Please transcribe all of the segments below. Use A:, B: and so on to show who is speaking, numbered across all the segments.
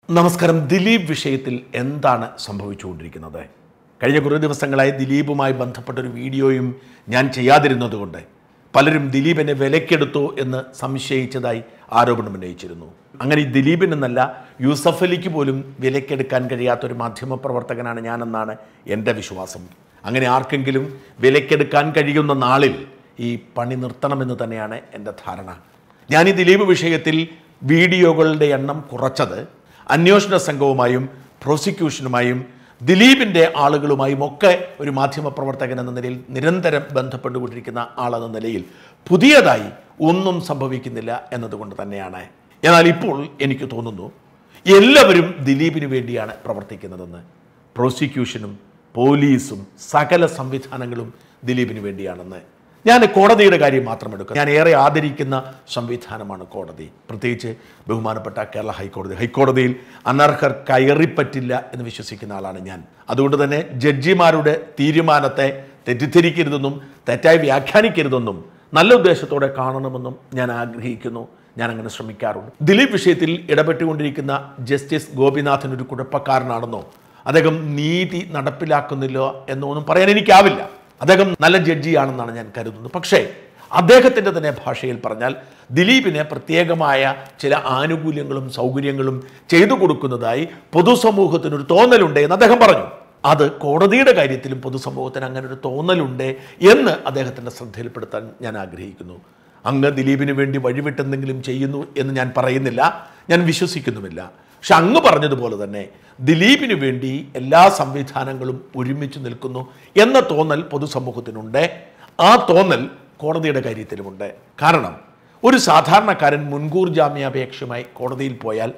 A: നമസ്കാരം ദിലീപ് വിഷയത്തിൽ എന്താണ് സംഭവിച്ചുകൊണ്ടിരിക്കുന്നത് കഴിഞ്ഞ കുറേ ദിവസങ്ങളായി ദിലീപുമായി ബന്ധപ്പെട്ട ഒരു വീഡിയോയും ഞാൻ ചെയ്യാതിരുന്നതുകൊണ്ട് പലരും ദിലീപിനെ വിലക്കെടുത്തു എന്ന് സംശയിച്ചതായി ആരോപണം ഉന്നയിച്ചിരുന്നു അങ്ങനെ ഈ ദിലീപിനെന്നല്ല യൂസഫ് അലിക്ക് പോലും വിലക്കെടുക്കാൻ കഴിയാത്ത ഒരു മാധ്യമപ്രവർത്തകനാണ് ഞാനെന്നാണ് എൻ്റെ വിശ്വാസം അങ്ങനെ ആർക്കെങ്കിലും വിലക്കെടുക്കാൻ കഴിയുന്ന നാളിൽ ഈ പണി നിർത്തണമെന്ന് തന്നെയാണ് എൻ്റെ ധാരണ ഞാൻ ഈ ദിലീപ് വിഷയത്തിൽ വീഡിയോകളുടെ എണ്ണം കുറച്ചത് അന്വേഷണ സംഘവുമായും പ്രോസിക്യൂഷനുമായും ദിലീപിൻ്റെ ആളുകളുമായും ഒക്കെ ഒരു മാധ്യമപ്രവർത്തകൻ എന്ന നിലയിൽ നിരന്തരം ബന്ധപ്പെട്ടുകൊണ്ടിരിക്കുന്ന ആളെന്ന നിലയിൽ പുതിയതായി ഒന്നും സംഭവിക്കുന്നില്ല എന്നതുകൊണ്ട് തന്നെയാണ് എന്നാൽ ഇപ്പോൾ എനിക്ക് തോന്നുന്നു എല്ലാവരും ദിലീപിന് വേണ്ടിയാണ് പ്രവർത്തിക്കുന്നതെന്ന് പ്രോസിക്യൂഷനും പോലീസും സകല സംവിധാനങ്ങളും ദിലീപിന് വേണ്ടിയാണെന്ന് ഞാൻ കോടതിയുടെ കാര്യം മാത്രം എടുക്കുക ഞാൻ ഏറെ ആദരിക്കുന്ന സംവിധാനമാണ് കോടതി പ്രത്യേകിച്ച് ബഹുമാനപ്പെട്ട കേരള ഹൈക്കോടതി ഹൈക്കോടതിയിൽ അനർഹർ കയറിപ്പറ്റില്ല എന്ന് വിശ്വസിക്കുന്ന ആളാണ് ഞാൻ അതുകൊണ്ട് തന്നെ ജഡ്ജിമാരുടെ തീരുമാനത്തെ തെറ്റിദ്ധരിക്കരുതെന്നും തെറ്റായി വ്യാഖ്യാനിക്കരുതെന്നും നല്ല ഉദ്ദേശത്തോടെ കാണണമെന്നും ഞാൻ ആഗ്രഹിക്കുന്നു ഞാൻ അങ്ങനെ ശ്രമിക്കാറുണ്ട് ദിലീപ് വിഷയത്തിൽ ഇടപെട്ടുകൊണ്ടിരിക്കുന്ന ജസ്റ്റിസ് ഗോപിനാഥൻ ഒരു കുഴപ്പക്കാരനാണെന്നോ അദ്ദേഹം നീതി നടപ്പിലാക്കുന്നില്ല എന്നൊന്നും പറയാൻ എനിക്കാവില്ല അദ്ദേഹം നല്ല ജഡ്ജിയാണെന്നാണ് ഞാൻ കരുതുന്നത് പക്ഷേ അദ്ദേഹത്തിൻ്റെ തന്നെ ഭാഷയിൽ പറഞ്ഞാൽ ദിലീപിന് പ്രത്യേകമായ ചില ആനുകൂല്യങ്ങളും സൗകര്യങ്ങളും ചെയ്തു കൊടുക്കുന്നതായി പൊതുസമൂഹത്തിനൊരു തോന്നലുണ്ട് എന്ന് അദ്ദേഹം പറഞ്ഞു അത് കോടതിയുടെ കാര്യത്തിലും പൊതുസമൂഹത്തിന് അങ്ങനെ ഒരു തോന്നലുണ്ട് എന്ന് അദ്ദേഹത്തിൻ്റെ ശ്രദ്ധയിൽപ്പെടുത്താൻ ഞാൻ ആഗ്രഹിക്കുന്നു അങ്ങ് ദിലീപിന് വേണ്ടി വഴിവിട്ടെന്തെങ്കിലും ചെയ്യുന്നു എന്ന് ഞാൻ പറയുന്നില്ല ഞാൻ വിശ്വസിക്കുന്നുമില്ല പക്ഷെ അങ്ങ് പറഞ്ഞതുപോലെ തന്നെ ദിലീപിന് വേണ്ടി എല്ലാ സംവിധാനങ്ങളും ഒരുമിച്ച് നിൽക്കുന്നു എന്ന തോന്നൽ പൊതുസമൂഹത്തിനുണ്ട് ആ തോന്നൽ കോടതിയുടെ കാര്യത്തിലുമുണ്ട് കാരണം ഒരു സാധാരണക്കാരൻ മുൻകൂർ ജാമ്യാപേക്ഷയുമായി കോടതിയിൽ പോയാൽ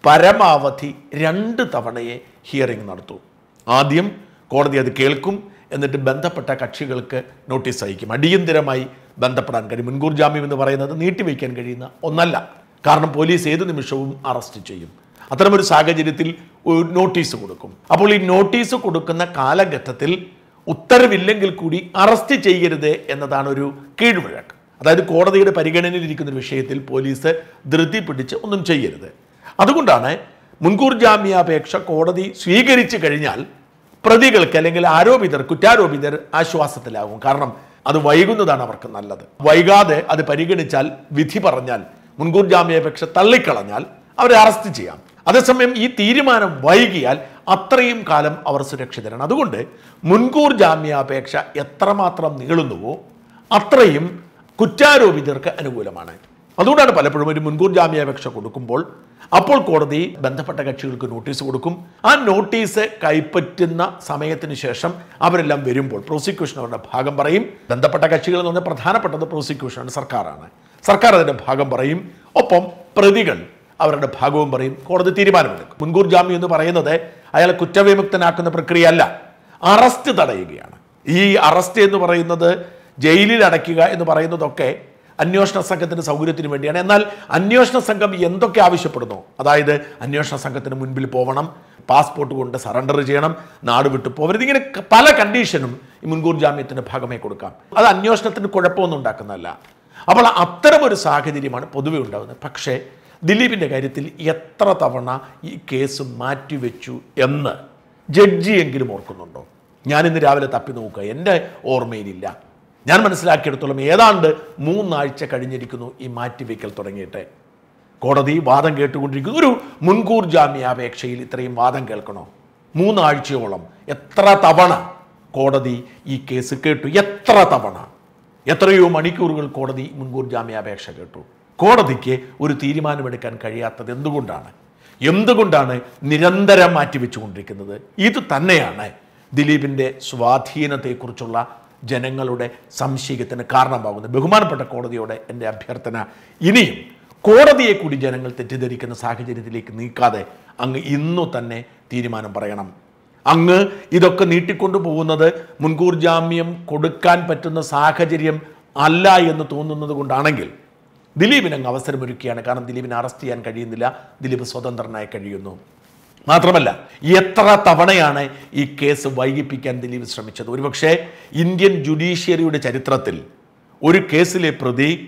A: പരമാവധി രണ്ട് തവണയെ ഹിയറിംഗ് നടത്തൂ ആദ്യം കോടതി അത് കേൾക്കും എന്നിട്ട് ബന്ധപ്പെട്ട കക്ഷികൾക്ക് നോട്ടീസ് അയക്കും അടിയന്തിരമായി ബന്ധപ്പെടാൻ കഴിയും മുൻകൂർ ജാമ്യം എന്ന് പറയുന്നത് നീട്ടിവെക്കാൻ കഴിയുന്ന ഒന്നല്ല കാരണം പോലീസ് ഏത് നിമിഷവും അറസ്റ്റ് ചെയ്യും അത്തരമൊരു സാഹചര്യത്തിൽ ഒരു നോട്ടീസ് കൊടുക്കും അപ്പോൾ ഈ നോട്ടീസ് കൊടുക്കുന്ന കാലഘട്ടത്തിൽ ഉത്തരവില്ലെങ്കിൽ കൂടി അറസ്റ്റ് ചെയ്യരുത് എന്നതാണ് ഒരു കീഴ്വഴക്ക് അതായത് കോടതിയുടെ പരിഗണനയിലിരിക്കുന്ന ഒരു വിഷയത്തിൽ പോലീസ് ധൃതി പിടിച്ച് ഒന്നും ചെയ്യരുത് അതുകൊണ്ടാണ് മുൻകൂർ ജാമ്യാപേക്ഷ കോടതി സ്വീകരിച്ചു കഴിഞ്ഞാൽ പ്രതികൾക്ക് അല്ലെങ്കിൽ ആരോപിതർ കുറ്റാരോപിതർ ആശ്വാസത്തിലാകും കാരണം അത് വൈകുന്നതാണ് അവർക്ക് നല്ലത് വൈകാതെ അത് പരിഗണിച്ചാൽ വിധി പറഞ്ഞാൽ മുൻകൂർ ജാമ്യാപേക്ഷ തള്ളിക്കളഞ്ഞാൽ അവരെ അറസ്റ്റ് ചെയ്യാം അതേസമയം ഈ തീരുമാനം വൈകിയാൽ അത്രയും കാലം അവർ സുരക്ഷിതരാണ് അതുകൊണ്ട് മുൻകൂർ ജാമ്യാപേക്ഷ എത്രമാത്രം നീളുന്നുവോ അത്രയും കുറ്റാരോപിതർക്ക് അനുകൂലമാണ് അതുകൊണ്ടാണ് പലപ്പോഴും ഒരു മുൻകൂർ ജാമ്യാപേക്ഷ കൊടുക്കുമ്പോൾ അപ്പോൾ കോടതി ബന്ധപ്പെട്ട കക്ഷികൾക്ക് നോട്ടീസ് കൊടുക്കും ആ നോട്ടീസ് കൈപ്പറ്റുന്ന സമയത്തിന് ശേഷം അവരെല്ലാം വരുമ്പോൾ പ്രോസിക്യൂഷൻ അവരുടെ ഭാഗം പറയും ബന്ധപ്പെട്ട കക്ഷികൾ എന്ന് പറഞ്ഞാൽ പ്രധാനപ്പെട്ടത് പ്രോസിക്യൂഷനാണ് സർക്കാരാണ് സർക്കാർ അതിൻ്റെ ഭാഗം പറയും ഒപ്പം പ്രതികൾ അവരുടെ ഭാഗവും പറയും കോടതി തീരുമാനമെടുക്കും മുൻകൂർ ജാമ്യം എന്ന് പറയുന്നത് അയാളെ കുറ്റവിമുക്തനാക്കുന്ന പ്രക്രിയയല്ല അറസ്റ്റ് തടയുകയാണ് ഈ അറസ്റ്റ് എന്ന് പറയുന്നത് ജയിലിൽ അടയ്ക്കുക എന്ന് പറയുന്നതൊക്കെ അന്വേഷണ സംഘത്തിന്റെ സൗകര്യത്തിന് വേണ്ടിയാണ് എന്നാൽ അന്വേഷണ സംഘം എന്തൊക്കെ ആവശ്യപ്പെടുന്നു അതായത് അന്വേഷണ സംഘത്തിന് മുൻപിൽ പോകണം പാസ്പോർട്ട് കൊണ്ട് സറണ്ടർ ചെയ്യണം നാട് വിട്ടു പോകരുത് ഇങ്ങനെ ക- പല കണ്ടീഷനും ഈ മുൻകൂർ ജാമ്യത്തിന്റെ ഭാഗമായി കൊടുക്കാം അത് അന്വേഷണത്തിന് കുഴപ്പമൊന്നും ഉണ്ടാക്കുന്നതല്ല അപ്പോൾ അത്തരം ഒരു സാഹചര്യമാണ് പൊതുവെ ഉണ്ടാകുന്നത് പക്ഷേ ദിലീപിൻ്റെ കാര്യത്തിൽ എത്ര തവണ ഈ കേസ് മാറ്റിവെച്ചു എന്ന് ജഡ്ജിയെങ്കിലും ഓർക്കുന്നുണ്ടോ ഞാനിന്ന് രാവിലെ തപ്പി നോക്കുക എൻ്റെ ഓർമ്മയിലില്ല ഞാൻ മനസ്സിലാക്കിയെടുത്തോളം ഏതാണ്ട് മൂന്നാഴ്ച കഴിഞ്ഞിരിക്കുന്നു ഈ മാറ്റിവെക്കൽ തുടങ്ങിയിട്ട് കോടതി വാദം കേട്ടുകൊണ്ടിരിക്കുന്നു ഒരു മുൻകൂർ ജാമ്യാപേക്ഷയിൽ ഇത്രയും വാദം കേൾക്കണോ മൂന്നാഴ്ചയോളം എത്ര തവണ കോടതി ഈ കേസ് കേട്ടു എത്ര തവണ എത്രയോ മണിക്കൂറുകൾ കോടതി മുൻകൂർ ജാമ്യാപേക്ഷ കേട്ടു കോടതിക്ക് ഒരു തീരുമാനമെടുക്കാൻ കഴിയാത്തത് എന്തുകൊണ്ടാണ് എന്തുകൊണ്ടാണ് നിരന്തരം മാറ്റിവെച്ചുകൊണ്ടിരിക്കുന്നത് ഇത് തന്നെയാണ് ദിലീപിൻ്റെ സ്വാധീനത്തെക്കുറിച്ചുള്ള ജനങ്ങളുടെ സംശയത്തിന് കാരണമാകുന്നത് ബഹുമാനപ്പെട്ട കോടതിയോടെ എൻ്റെ അഭ്യർത്ഥന ഇനിയും കോടതിയെ കൂടി ജനങ്ങൾ തെറ്റിദ്ധരിക്കുന്ന സാഹചര്യത്തിലേക്ക് നീക്കാതെ അങ്ങ് ഇന്നു തന്നെ തീരുമാനം പറയണം അങ്ങ് ഇതൊക്കെ നീട്ടിക്കൊണ്ടു പോകുന്നത് മുൻകൂർ ജാമ്യം കൊടുക്കാൻ പറ്റുന്ന സാഹചര്യം അല്ല എന്ന് തോന്നുന്നത് കൊണ്ടാണെങ്കിൽ ദിലീപിന് അങ്ങ് അവസരമൊരുക്കുകയാണ് കാരണം ദിലീപിനെ അറസ്റ്റ് ചെയ്യാൻ കഴിയുന്നില്ല ദിലീപ് സ്വതന്ത്രനായി കഴിയുന്നു മാത്രമല്ല എത്ര തവണയാണ് ഈ കേസ് വൈകിപ്പിക്കാൻ ദിലീപ് ശ്രമിച്ചത് ഒരുപക്ഷെ ഇന്ത്യൻ ജുഡീഷ്യറിയുടെ ചരിത്രത്തിൽ ഒരു കേസിലെ പ്രതി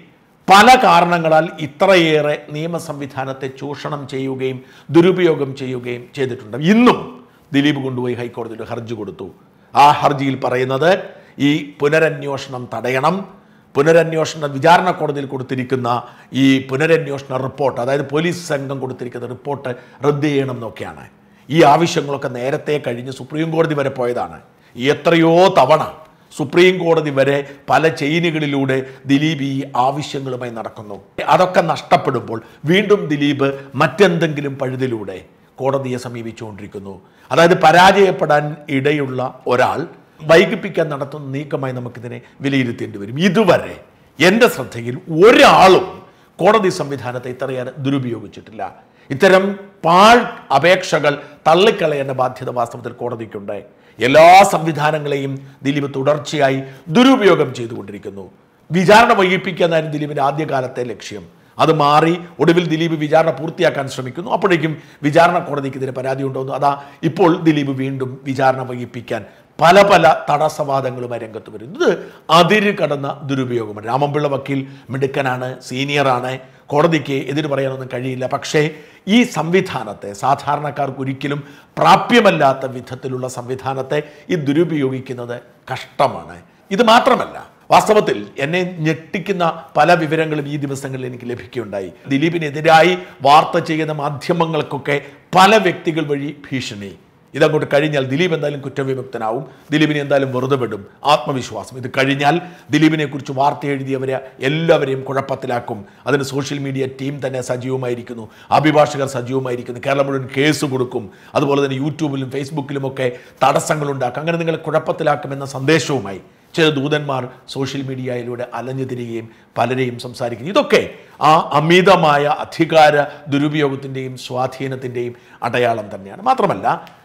A: പല കാരണങ്ങളാൽ ഇത്രയേറെ നിയമ സംവിധാനത്തെ ചൂഷണം ചെയ്യുകയും ദുരുപയോഗം ചെയ്യുകയും ചെയ്തിട്ടുണ്ട് ഇന്നും ദിലീപ് കൊണ്ടുപോയി ഹൈക്കോടതിയിൽ ഒരു ഹർജി കൊടുത്തു ആ ഹർജിയിൽ പറയുന്നത് ഈ പുനരന്വേഷണം തടയണം പുനരന്വേഷണ വിചാരണ കോടതിയിൽ കൊടുത്തിരിക്കുന്ന ഈ പുനരന്വേഷണ റിപ്പോർട്ട് അതായത് പോലീസ് സംഘം കൊടുത്തിരിക്കുന്ന റിപ്പോർട്ട് റദ്ദ് ചെയ്യണം എന്നൊക്കെയാണ് ഈ ആവശ്യങ്ങളൊക്കെ നേരത്തെ കഴിഞ്ഞ് സുപ്രീം കോടതി വരെ പോയതാണ് എത്രയോ തവണ സുപ്രീം കോടതി വരെ പല ചെയിനുകളിലൂടെ ദിലീപ് ഈ ആവശ്യങ്ങളുമായി നടക്കുന്നു അതൊക്കെ നഷ്ടപ്പെടുമ്പോൾ വീണ്ടും ദിലീപ് മറ്റെന്തെങ്കിലും പഴുതിലൂടെ കോടതിയെ സമീപിച്ചുകൊണ്ടിരിക്കുന്നു അതായത് പരാജയപ്പെടാൻ ഇടയുള്ള ഒരാൾ വൈകിപ്പിക്കാൻ നടത്തുന്ന നീക്കമായി നമുക്കിതിനെ വിലയിരുത്തേണ്ടി വരും ഇതുവരെ എൻ്റെ ശ്രദ്ധയിൽ ഒരാളും കോടതി സംവിധാനത്തെ ഇത്രയേറെ ദുരുപയോഗിച്ചിട്ടില്ല ഇത്തരം പാൾ അപേക്ഷകൾ തള്ളിക്കളയേണ്ട ബാധ്യത വാസ്തവത്തിൽ കോടതിക്കുണ്ട് എല്ലാ സംവിധാനങ്ങളെയും ദിലീപ് തുടർച്ചയായി ദുരുപയോഗം ചെയ്തുകൊണ്ടിരിക്കുന്നു വിചാരണ വൈകിപ്പിക്കുക എന്നായിരുന്നു ദിലീപിന്റെ ആദ്യകാലത്തെ ലക്ഷ്യം അത് മാറി ഒടുവിൽ ദിലീപ് വിചാരണ പൂർത്തിയാക്കാൻ ശ്രമിക്കുന്നു അപ്പോഴേക്കും വിചാരണ കോടതിക്കെതിരെ പരാതി ഉണ്ടോന്നു അതാ ഇപ്പോൾ ദിലീപ് വീണ്ടും വിചാരണ വൈകിപ്പിക്കാൻ പല പല തടസ്സവാദങ്ങളുമായി രംഗത്ത് വരുന്നു ഇത് അതിര് കടന്ന ദുരുപയോഗമാണ് രാമൻപിള്ള വക്കീൽ മിടുക്കനാണ് സീനിയറാണ് കോടതിക്ക് എതിര് പറയാനൊന്നും കഴിയില്ല പക്ഷേ ഈ സംവിധാനത്തെ സാധാരണക്കാർക്ക് ഒരിക്കലും പ്രാപ്യമല്ലാത്ത വിധത്തിലുള്ള സംവിധാനത്തെ ഈ ദുരുപയോഗിക്കുന്നത് കഷ്ടമാണ് ഇത് മാത്രമല്ല വാസ്തവത്തിൽ എന്നെ ഞെട്ടിക്കുന്ന പല വിവരങ്ങളും ഈ ദിവസങ്ങളിൽ എനിക്ക് ലഭിക്കുകയുണ്ടായി ദിലീപിനെതിരായി വാർത്ത ചെയ്യുന്ന മാധ്യമങ്ങൾക്കൊക്കെ പല വ്യക്തികൾ വഴി ഭീഷണി ഇതങ്ങോട്ട് കഴിഞ്ഞാൽ ദിലീപ് എന്തായാലും കുറ്റവിമുക്തനാവും ദിലീപിനെ എന്തായാലും വെറുതെ വിടും ആത്മവിശ്വാസം ഇത് കഴിഞ്ഞാൽ ദിലീപിനെ കുറിച്ച് വാർത്ത എഴുതിയവരെ എല്ലാവരെയും കുഴപ്പത്തിലാക്കും അതിന് സോഷ്യൽ മീഡിയ ടീം തന്നെ സജീവമായിരിക്കുന്നു അഭിഭാഷകർ സജീവമായിരിക്കുന്നു കേരളം മുഴുവൻ കേസ് കൊടുക്കും അതുപോലെ തന്നെ യൂട്യൂബിലും ഫേസ്ബുക്കിലും ഒക്കെ തടസ്സങ്ങളുണ്ടാക്കും അങ്ങനെ നിങ്ങളെ കുഴപ്പത്തിലാക്കുമെന്ന സന്ദേശവുമായി ചില ദൂതന്മാർ സോഷ്യൽ മീഡിയയിലൂടെ അലഞ്ഞു തിരികെയും പലരെയും സംസാരിക്കുന്നു ഇതൊക്കെ ആ അമിതമായ അധികാര ദുരുപയോഗത്തിൻ്റെയും സ്വാധീനത്തിൻ്റെയും അടയാളം തന്നെയാണ് മാത്രമല്ല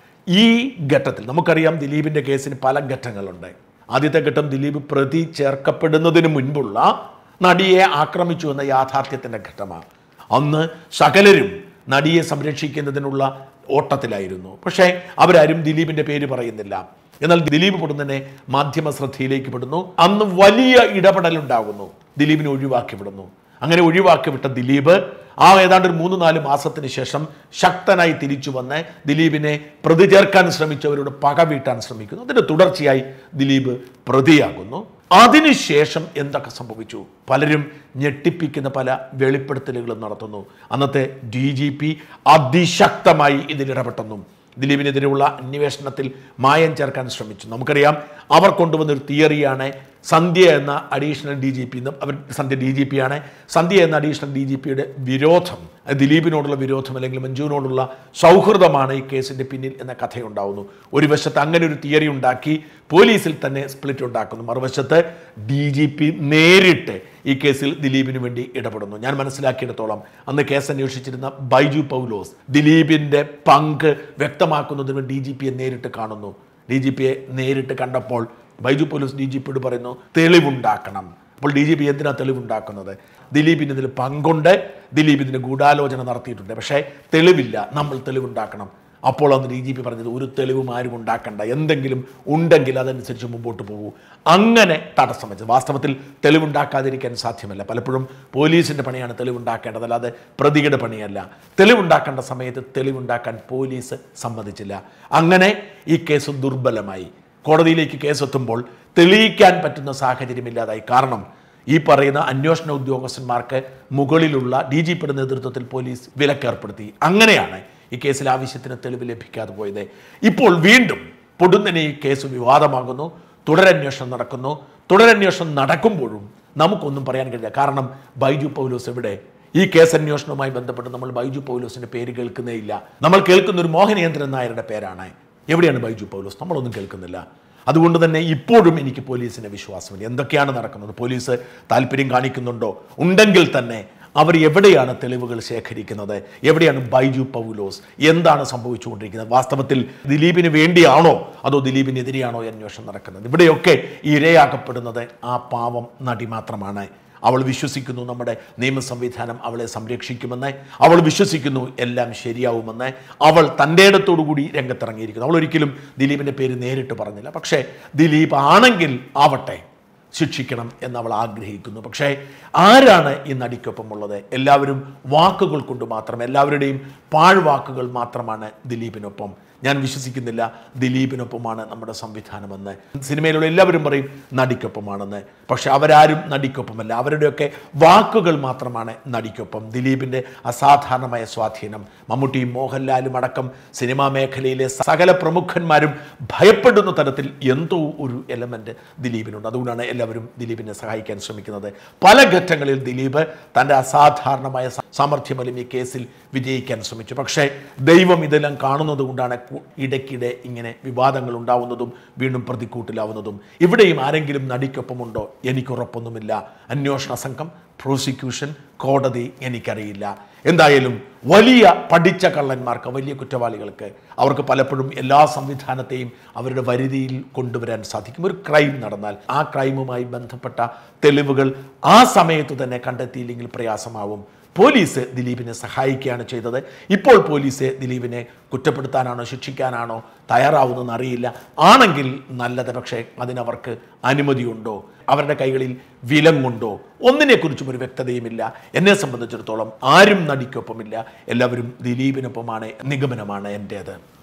A: ഈ ഘട്ടത്തിൽ നമുക്കറിയാം ദിലീപിൻ്റെ കേസിന് പല ഘട്ടങ്ങളുണ്ട് ആദ്യത്തെ ഘട്ടം ദിലീപ് പ്രതി ചേർക്കപ്പെടുന്നതിന് മുൻപുള്ള നടിയെ ആക്രമിച്ചു എന്ന യാഥാർത്ഥ്യത്തിൻ്റെ ഘട്ടമാണ് അന്ന് സകലരും നടിയെ സംരക്ഷിക്കുന്നതിനുള്ള ഓട്ടത്തിലായിരുന്നു പക്ഷേ അവരാരും ദിലീപിൻ്റെ പേര് പറയുന്നില്ല എന്നാൽ ദിലീപ് പൊടുന്നനെ മാധ്യമ ശ്രദ്ധയിലേക്ക് പെടുന്നു അന്ന് വലിയ ഇടപെടലുണ്ടാകുന്നു ദിലീപിനെ ഒഴിവാക്കി വിടുന്നു അങ്ങനെ ഒഴിവാക്കി വിട്ട ദിലീപ് ആ ഏതാണ്ട് ഒരു മൂന്ന് നാല് മാസത്തിന് ശേഷം ശക്തനായി തിരിച്ചു വന്ന് ദിലീപിനെ പ്രതി ചേർക്കാൻ ശ്രമിച്ചവരോട് പക വീട്ടാൻ ശ്രമിക്കുന്നു അതിന്റെ തുടർച്ചയായി ദിലീപ് പ്രതിയാകുന്നു അതിനുശേഷം എന്തൊക്കെ സംഭവിച്ചു പലരും ഞെട്ടിപ്പിക്കുന്ന പല വെളിപ്പെടുത്തലുകളും നടത്തുന്നു അന്നത്തെ ഡി ജി പി അതിശക്തമായി ഇതിൽ ഇടപെട്ടെന്നും ദിലീപിനെതിരെയുള്ള അന്വേഷണത്തിൽ മായം ചേർക്കാൻ ശ്രമിച്ചു നമുക്കറിയാം അവർ കൊണ്ടുവന്നൊരു തിയറിയാണ് സന്ധ്യ എന്ന അഡീഷണൽ ഡി ജി പി അവർ സന്ധ്യ ഡി ജി പി ആണ് സന്ധ്യ എന്ന അഡീഷണൽ ഡി ജി പിയുടെ വിരോധം അത് ദിലീപിനോടുള്ള വിരോധം അല്ലെങ്കിൽ മഞ്ജുവിനോടുള്ള സൗഹൃദമാണ് ഈ കേസിന്റെ പിന്നിൽ എന്ന കഥയുണ്ടാവുന്നു ഒരു വശത്ത് അങ്ങനെ ഒരു തിയറി ഉണ്ടാക്കി പോലീസിൽ തന്നെ സ്പ്ലിറ്റ് ഉണ്ടാക്കുന്നു മറുവശത്ത് ഡി ജി പി നേരിട്ട് ഈ കേസിൽ ദിലീപിന് വേണ്ടി ഇടപെടുന്നു ഞാൻ മനസ്സിലാക്കിയിടത്തോളം അന്ന് കേസ് അന്വേഷിച്ചിരുന്ന ബൈജു പൗലോസ് ദിലീപിന്റെ പങ്ക് വ്യക്തമാക്കുന്നതിന് ഡി ജി പിയെ നേരിട്ട് കാണുന്നു ഡി ജി പിയെ നേരിട്ട് കണ്ടപ്പോൾ ബൈജു പോലീസ് ഡി ജി പിയോട് പറയുന്നു തെളിവുണ്ടാക്കണം അപ്പോൾ ഡി ജി പി എന്തിനാ തെളിവുണ്ടാക്കുന്നത് ദിലീപിന് ഇതിൽ പങ്കുണ്ട് ദിലീപ് ഇതിന് ഗൂഢാലോചന നടത്തിയിട്ടുണ്ട് പക്ഷേ തെളിവില്ല നമ്മൾ തെളിവുണ്ടാക്കണം അപ്പോൾ അന്ന് ഡി ജി പി പറഞ്ഞത് ഒരു തെളിവും ആരും ഉണ്ടാക്കണ്ട എന്തെങ്കിലും ഉണ്ടെങ്കിൽ അതനുസരിച്ച് മുമ്പോട്ട് പോകൂ അങ്ങനെ തടസ്സം വെച്ചത് വാസ്തവത്തിൽ തെളിവുണ്ടാക്കാതിരിക്കാൻ സാധ്യമല്ല പലപ്പോഴും പോലീസിൻ്റെ പണിയാണ് തെളിവുണ്ടാക്കേണ്ടത് അല്ലാതെ പ്രതിയുടെ പണിയല്ല തെളിവുണ്ടാക്കേണ്ട സമയത്ത് തെളിവുണ്ടാക്കാൻ പോലീസ് സമ്മതിച്ചില്ല അങ്ങനെ ഈ കേസ് ദുർബലമായി കോടതിയിലേക്ക് കേസെത്തുമ്പോൾ തെളിയിക്കാൻ പറ്റുന്ന സാഹചര്യമില്ലാതായി കാരണം ഈ പറയുന്ന അന്വേഷണ ഉദ്യോഗസ്ഥന്മാർക്ക് മുകളിലുള്ള ഡി ജി പിയുടെ നേതൃത്വത്തിൽ പോലീസ് വിലക്കേർപ്പെടുത്തി അങ്ങനെയാണ് ഈ കേസിൽ ആവശ്യത്തിന് തെളിവ് ലഭിക്കാതെ പോയത് ഇപ്പോൾ വീണ്ടും പൊടുന്നനെ ഈ കേസ് വിവാദമാകുന്നു തുടരന്വേഷണം നടക്കുന്നു തുടരന്വേഷണം നടക്കുമ്പോഴും നമുക്കൊന്നും പറയാൻ കഴിയില്ല കാരണം ബൈജു പൗലോസ് എവിടെ ഈ കേസ് അന്വേഷണവുമായി ബന്ധപ്പെട്ട് നമ്മൾ ബൈജു പൗലോസിന്റെ പേര് കേൾക്കുന്നേ ഇല്ല നമ്മൾ കേൾക്കുന്ന ഒരു മോഹനേന്ദ്രൻ നായരുടെ പേരാണ് എവിടെയാണ് ബൈജു പൗലോസ് നമ്മളൊന്നും കേൾക്കുന്നില്ല അതുകൊണ്ട് തന്നെ ഇപ്പോഴും എനിക്ക് പോലീസിനെ വിശ്വാസമില്ല എന്തൊക്കെയാണ് നടക്കുന്നത് പോലീസ് താല്പര്യം കാണിക്കുന്നുണ്ടോ ഉണ്ടെങ്കിൽ തന്നെ അവർ എവിടെയാണ് തെളിവുകൾ ശേഖരിക്കുന്നത് എവിടെയാണ് ബൈജു പൗലോസ് എന്താണ് സംഭവിച്ചുകൊണ്ടിരിക്കുന്നത് വാസ്തവത്തിൽ ദിലീപിന് വേണ്ടിയാണോ അതോ ദിലീപിനെതിരെയാണോ ഈ അന്വേഷണം നടക്കുന്നത് ഇവിടെയൊക്കെ ഇരയാക്കപ്പെടുന്നത് ആ പാവം നടി മാത്രമാണ് അവൾ വിശ്വസിക്കുന്നു നമ്മുടെ നിയമ സംവിധാനം അവളെ സംരക്ഷിക്കുമെന്ന് അവൾ വിശ്വസിക്കുന്നു എല്ലാം ശരിയാവുമെന്ന് അവൾ തൻ്റെ ഇടത്തോടുകൂടി രംഗത്തിറങ്ങിയിരിക്കുന്നു അവൾ ഒരിക്കലും ദിലീപിൻ്റെ പേര് നേരിട്ട് പറഞ്ഞില്ല പക്ഷേ ദിലീപ് ആണെങ്കിൽ ആവട്ടെ ശിക്ഷിക്കണം എന്ന് അവൾ ആഗ്രഹിക്കുന്നു പക്ഷേ ആരാണ് ഈ നടിക്കൊപ്പമുള്ളത് എല്ലാവരും വാക്കുകൾ കൊണ്ട് മാത്രം എല്ലാവരുടെയും പാഴ്വാക്കുകൾ മാത്രമാണ് ദിലീപിനൊപ്പം ഞാൻ വിശ്വസിക്കുന്നില്ല ദിലീപിനൊപ്പമാണ് നമ്മുടെ സംവിധാനമെന്ന് സിനിമയിലുള്ള എല്ലാവരും പറയും നടിക്കൊപ്പമാണെന്ന് പക്ഷെ അവരാരും നടിക്കൊപ്പമല്ല അവരുടെയൊക്കെ വാക്കുകൾ മാത്രമാണ് നടിക്കൊപ്പം ദിലീപിൻ്റെ അസാധാരണമായ സ്വാധീനം മമ്മൂട്ടിയും മോഹൻലാലും അടക്കം സിനിമാ മേഖലയിലെ സകല പ്രമുഖന്മാരും ഭയപ്പെടുന്ന തരത്തിൽ എന്തോ ഒരു എലമെൻ്റ് ദിലീപിനുണ്ട് അതുകൊണ്ടാണ് എല്ലാവരും ദിലീപിനെ സഹായിക്കാൻ ശ്രമിക്കുന്നത് പല ഘട്ടങ്ങളിൽ ദിലീപ് തൻ്റെ അസാധാരണമായ സാമർഥ്യമലും ഈ കേസിൽ വിജയിക്കാൻ ശ്രമിച്ചു പക്ഷേ ദൈവം ഇതെല്ലാം കാണുന്നത് കൊണ്ടാണ് കു- ഇടയ്ക്കിടെ ഇങ്ങനെ വിവാദങ്ങൾ ഉണ്ടാവുന്നതും വീണ്ടും പ്രതിക്കൂട്ടിലാവുന്നതും ഇവിടെയും ആരെങ്കിലും നടിക്കൊപ്പമുണ്ടോ എനിക്കുറപ്പൊന്നുമില്ല അന്വേഷണ സംഘം പ്രോസിക്യൂഷൻ കോടതി എനിക്കറിയില്ല എന്തായാലും വലിയ പഠിച്ച കള്ളന്മാർക്ക് വലിയ കുറ്റവാളികൾക്ക് അവർക്ക് പലപ്പോഴും എല്ലാ സംവിധാനത്തെയും അവരുടെ വരുതിയിൽ കൊണ്ടുവരാൻ സാധിക്കും ഒരു ക്രൈം നടന്നാൽ ആ ക്രൈമുമായി ബന്ധപ്പെട്ട തെളിവുകൾ ആ സമയത്ത് തന്നെ കണ്ടെത്തിയില്ലെങ്കിൽ പ്രയാസമാവും പോലീസ് ദിലീപിനെ സഹായിക്കുകയാണ് ചെയ്തത് ഇപ്പോൾ പോലീസ് ദിലീപിനെ കുറ്റപ്പെടുത്താനാണോ ശിക്ഷിക്കാനാണോ തയ്യാറാവുന്നതെന്ന് അറിയില്ല ആണെങ്കിൽ നല്ലത് പക്ഷേ അതിനവർക്ക് അനുമതിയുണ്ടോ അവരുടെ കൈകളിൽ വിലങ്ങുണ്ടോ ഒന്നിനെക്കുറിച്ചും ഒരു വ്യക്തതയുമില്ല എന്നെ സംബന്ധിച്ചിടത്തോളം ആരും നടിക്കൊപ്പമില്ല എല്ലാവരും ദിലീപിനൊപ്പമാണ് നിഗമനമാണ് എൻ്റേത്